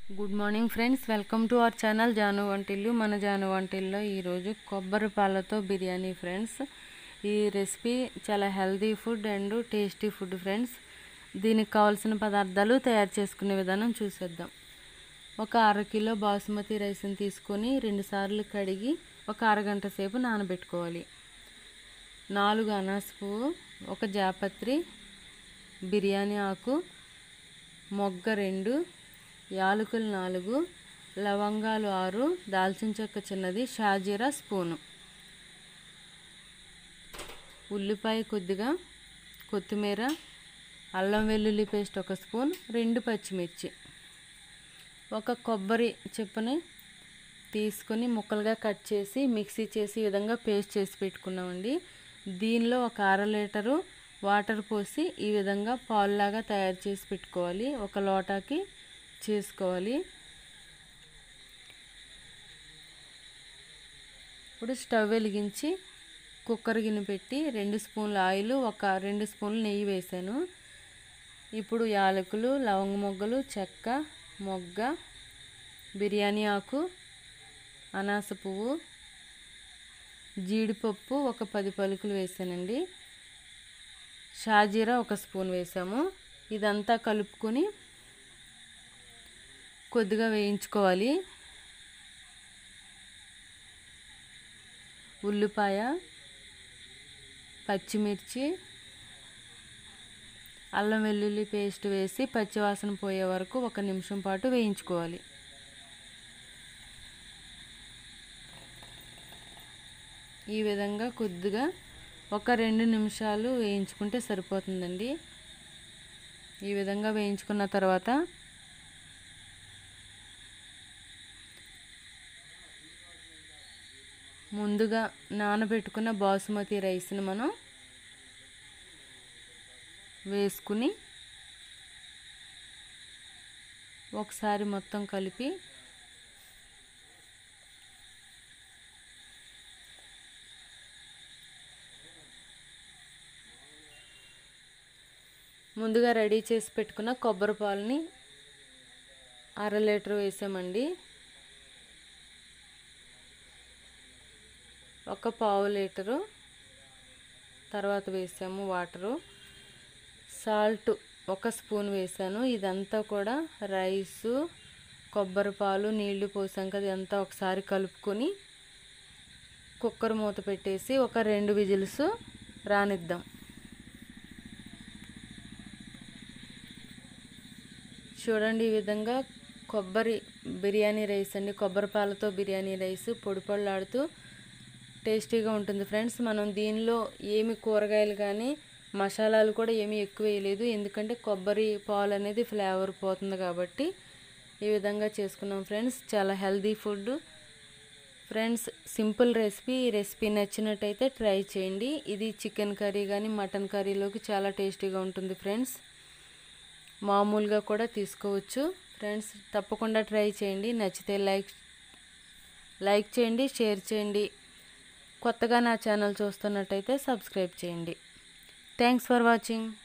good morning friends welcome to our channel Jaanu Vantillu మన జాను వంటిల్లో ఈరోజు కొబ్బరి పాలతో బిర్యానీ ఫ్రెండ్స్ ఈ రెసిపీ చాలా healthy food and tasty food friends దీనికి కావాల్సిన పదార్థాలు తయారు చేసుకునే విధానం చూసేద్దాం ఒక అర కిలో బాసుమతి రైస్ని తీసుకొని రెండుసార్లు కడిగి ఒక అరగంట సేపు నానబెట్టుకోవాలి నాలుగు అనాస పువ్వు ఒక జాపత్రి బిర్యానీ ఆకు మొగ్గ రెండు యాలకులు నాలుగు లవంగాలు ఆరు దాల్చిన చెక్క చిన్నది షాజీరా స్పూను ఉల్లిపాయ కొద్దిగా కొత్తిమీర అల్లం వెల్లుల్లి పేస్ట్ ఒక స్పూన్ రెండు పచ్చిమిర్చి ఒక కొబ్బరి చెప్పుని తీసుకొని ముక్కలుగా కట్ చేసి మిక్సీ చేసి ఈ విధంగా పేస్ట్ చేసి పెట్టుకున్నామండి దీనిలో ఒక అర లీటరు వాటర్ పోసి ఈ విధంగా పాలులాగా తయారు చేసి పెట్టుకోవాలి ఒక లోటాకి చేసుకోవాలి ఇప్పుడు స్టవ్ వెలిగించి కుక్కర్ గిన్నె పెట్టి రెండు స్పూన్ల ఆయిల్ ఒక రెండు స్పూన్లు నెయ్యి వేసాను ఇప్పుడు యాలకులు లవంగ మొగ్గలు చెక్క మొగ్గ బిర్యానీ ఆకు అనాస పువ్వు జీడిపప్పు ఒక పది పలుకులు వేసానండి షాజీరా ఒక స్పూన్ వేసాము ఇదంతా కలుపుకొని కొద్దిగా వేయించుకోవాలి ఉల్లిపాయ పచ్చిమిర్చి అల్లం వెల్లుల్లి పేస్ట్ వేసి పచ్చివాసన పోయే వరకు ఒక నిమిషం పాటు వేయించుకోవాలి ఈ విధంగా కొద్దిగా ఒక రెండు నిమిషాలు వేయించుకుంటే సరిపోతుందండి ఈ విధంగా వేయించుకున్న తర్వాత ముందుగా నానబెట్టుకున్న బాసుమతి రైస్ని మనం వేసుకుని ఒకసారి మొత్తం కలిపి ముందుగా రెడీ చేసి పెట్టుకున్న కొబ్బరి పాలని అర లీటర్ వేసామండి ఒక పావు లీటరు తర్వాత వేసాము వాటరు సాల్ట్ ఒక స్పూన్ వేసాను ఇదంతా కూడా రైసు కొబ్బరి పాలు నీళ్లు పోసాం కదా ఇదంతా ఒకసారి కలుపుకొని కుక్కర్ మూత పెట్టేసి ఒక రెండు విజిల్స్ రానిద్దాం చూడండి ఈ విధంగా కొబ్బరి బిర్యానీ రైస్ అండి కొబ్బరి పాలతో బిర్యానీ రైస్ పొడి పొడిలాడుతూ టేస్టీగా ఉంటుంది ఫ్రెండ్స్ మనం దీనిలో ఏమి కూరగాయలు కానీ మసాలాలు కూడా ఏమీ ఎక్కువ వేయలేదు ఎందుకంటే కొబ్బరి పాలు అనేది ఫ్లేవర్ పోతుంది కాబట్టి ఈ విధంగా చేసుకున్నాం ఫ్రెండ్స్ చాలా healthy food friends simple recipe ఈ రెసిపీ నచ్చినట్టయితే ట్రై చేయండి ఇది చికెన్ కర్రీ కానీ మటన్ కర్రీలోకి చాలా టేస్టీగా ఉంటుంది ఫ్రెండ్స్ మామూలుగా కూడా తీసుకోవచ్చు ఫ్రెండ్స్ తప్పకుండా ట్రై చేయండి నచ్చితే లైక్ లైక్ చేయండి షేర్ చేయండి కొత్తగా నా ఛానల్ చూస్తున్నట్టయితే సబ్స్క్రైబ్ చేయండి థ్యాంక్స్ ఫర్ వాచింగ్